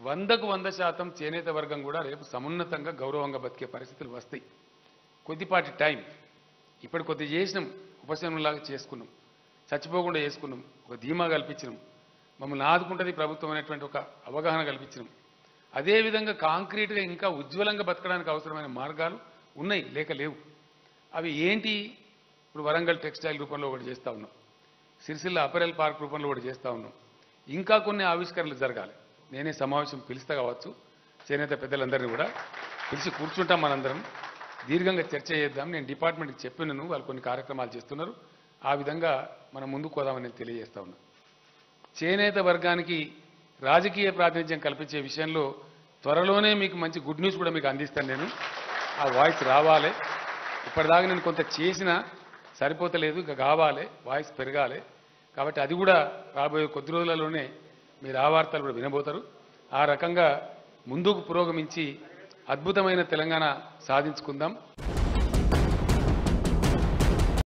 వందకు వంద శాతం చేనేత వర్గం కూడా రేపు సమున్నతంగా గౌరవంగా బతికే పరిస్థితులు వస్తాయి కొద్దిపాటి టైం ఇప్పుడు కొద్ది చేసినాం ఉపశమనంలాగా చేసుకున్నాం చచ్చిపోకుండా చేసుకున్నాం ఒక ధీమా కల్పించినాం మమ్మల్ని ఆదుకుంటుంది ప్రభుత్వం అనేటువంటి ఒక అవగాహన కల్పించినాం అదేవిధంగా కాంక్రీట్గా ఇంకా ఉజ్వలంగా బతకడానికి అవసరమైన మార్గాలు ఉన్నాయి లేక లేవు అవి ఏంటి ఇప్పుడు వరంగల్ టెక్స్టైల్ రూపంలో ఒకటి చేస్తూ ఉన్నాం సిరిసిల్ల అపరెల్ పార్క్ రూపంలో ఒకటి చేస్తూ ఉన్నాం ఇంకా కొన్ని ఆవిష్కరణలు జరగాలి నేనే సమావేశం పిలుస్తా కావచ్చు చేనేత పెద్దలందరినీ కూడా పిలిచి కూర్చుంటాం మనందరం దీర్ఘంగా చర్చ చేద్దాం నేను డిపార్ట్మెంట్కి చెప్పినాను వాళ్ళు కొన్ని కార్యక్రమాలు చేస్తున్నారు ఆ విధంగా మనం ముందుకు పోదామని నేను తెలియజేస్తా ఉన్నా చేనేత వర్గానికి రాజకీయ ప్రాతినిధ్యం కల్పించే విషయంలో త్వరలోనే మీకు మంచి గుడ్ న్యూస్ కూడా మీకు అందిస్తాను నేను ఆ వాయిస్ రావాలి ఇప్పటిదాకా నేను కొంత చేసినా సరిపోతలేదు ఇక కావాలి వాయిస్ పెరగాలి కాబట్టి అది కూడా రాబోయే కొద్ది రోజులలోనే మీరు ఆ వార్తలు కూడా వినబోతారు ఆ రకంగా ముందుకు పురోగమించి అద్భుతమైన తెలంగాణ సాధించుకుందాం